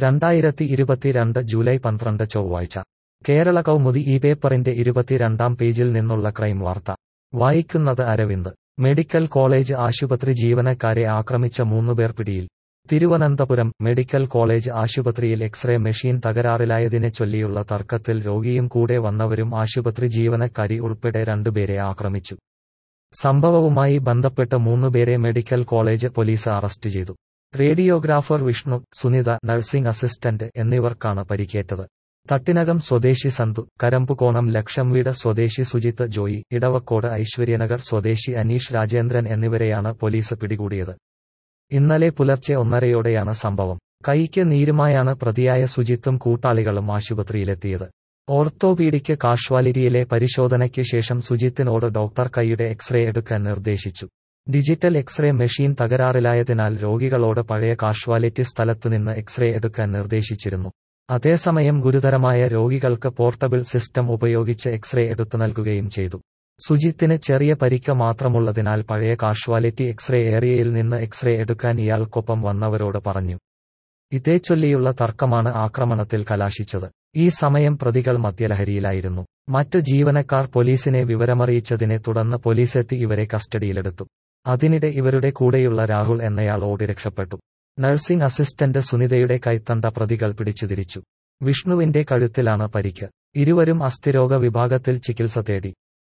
രണ്ടായിരത്തി ഇരുപത്തിരണ്ട് ജൂലൈ പന്ത്രണ്ട് ചൊവ്വാഴ്ച കേരള കൗമുദി ഈ പേപ്പറിന്റെ ഇരുപത്തിരണ്ടാം പേജിൽ നിന്നുള്ള ക്രൈം വാർത്ത വായിക്കുന്നത് അരവിന്ദ് മെഡിക്കൽ കോളേജ് ആശുപത്രി ജീവനക്കാരെ ആക്രമിച്ച മൂന്നുപേർ പിടിയിൽ തിരുവനന്തപുരം മെഡിക്കൽ കോളേജ് ആശുപത്രിയിൽ എക്സ്റേ മെഷീൻ തകരാറിലായതിനെ ചൊല്ലിയുള്ള തർക്കത്തിൽ രോഗിയും കൂടെ വന്നവരും ആശുപത്രി ജീവനക്കാരി ഉൾപ്പെടെ രണ്ടുപേരെ ആക്രമിച്ചു സംഭവവുമായി ബന്ധപ്പെട്ട് മൂന്നുപേരെ മെഡിക്കൽ കോളേജ് പോലീസ് അറസ്റ്റ് ചെയ്തു radiographer Vishnu Sunitha nursing assistant എന്നിവർക്കാണ് പരിക്കേറ്റത് തട്ടിനകം സ്വദേശി സന്തു കരമ്പുകോണം ലക്ഷംവീട് സ്വദേശി സുജിത്ത് ജോയി ഇടവക്കോട് ഐശ്വര്യനഗർ സ്വദേശി അനീഷ് രാജേന്ദ്രൻ എന്നിവരെയാണ് പോലീസ് പിടികൂടിയത് ഇന്നലെ പുലർച്ചെ ഒന്നരയോടെയാണ് സംഭവം കൈക്ക് നീരുമായാണ് പ്രതിയായ സുജിത്തും കൂട്ടാളികളും ആശുപത്രിയിലെത്തിയത് ഓർത്തോപീഡിക് കാഷ്വാലിറ്റിയിലെ പരിശോധനയ്ക്ക് ശേഷം സുജിത്തിനോട് ഡോക്ടർ കൈയുടെ എക്സ്റേ എടുക്കാൻ നിർദ്ദേശിച്ചു ഡിജിറ്റൽ എക്സ്റേ മെഷീൻ തകരാറിലായതിനാൽ രോഗികളോട് പഴയ കാഷ്വാലിറ്റി സ്ഥലത്തുനിന്ന് എക്സ്റേ എടുക്കാൻ നിർദ്ദേശിച്ചിരുന്നു അതേസമയം ഗുരുതരമായ രോഗികൾക്ക് പോർട്ടബിൾ സിസ്റ്റം ഉപയോഗിച്ച് എക്സ്റേ എടുത്തു നൽകുകയും ചെയ്തു സുജിത്തിന് ചെറിയ പരിക്ക് മാത്രമുള്ളതിനാൽ പഴയ കാഷ്വാലിറ്റി എക്സ്റേ ഏരിയയിൽ നിന്ന് എക്സ്റേ എടുക്കാൻ ഇയാൾക്കൊപ്പം വന്നവരോട് പറഞ്ഞു ഇതേച്ചൊല്ലിയുള്ള തർക്കമാണ് ആക്രമണത്തിൽ കലാശിച്ചത് ഈ സമയം പ്രതികൾ മദ്യലഹരിയിലായിരുന്നു മറ്റ് ജീവനക്കാർ പോലീസിനെ വിവരമറിയിച്ചതിനെ തുടർന്ന് പോലീസെത്തി ഇവരെ കസ്റ്റഡിയിലെടുത്തു അതിനിടെ ഇവരുടെ കൂടെയുള്ള രാഹുൽ എന്നയാൾ ഓടി രക്ഷപ്പെട്ടു നഴ്സിംഗ് അസിസ്റ്റന്റ് സുനിതയുടെ കൈത്തണ്ട പ്രതികൾ പിടിച്ചുതിരിച്ചു വിഷ്ണുവിന്റെ കഴുത്തിലാണ് പരിക്ക് ഇരുവരും അസ്ഥിരോഗ വിഭാഗത്തിൽ ചികിത്സ തേടി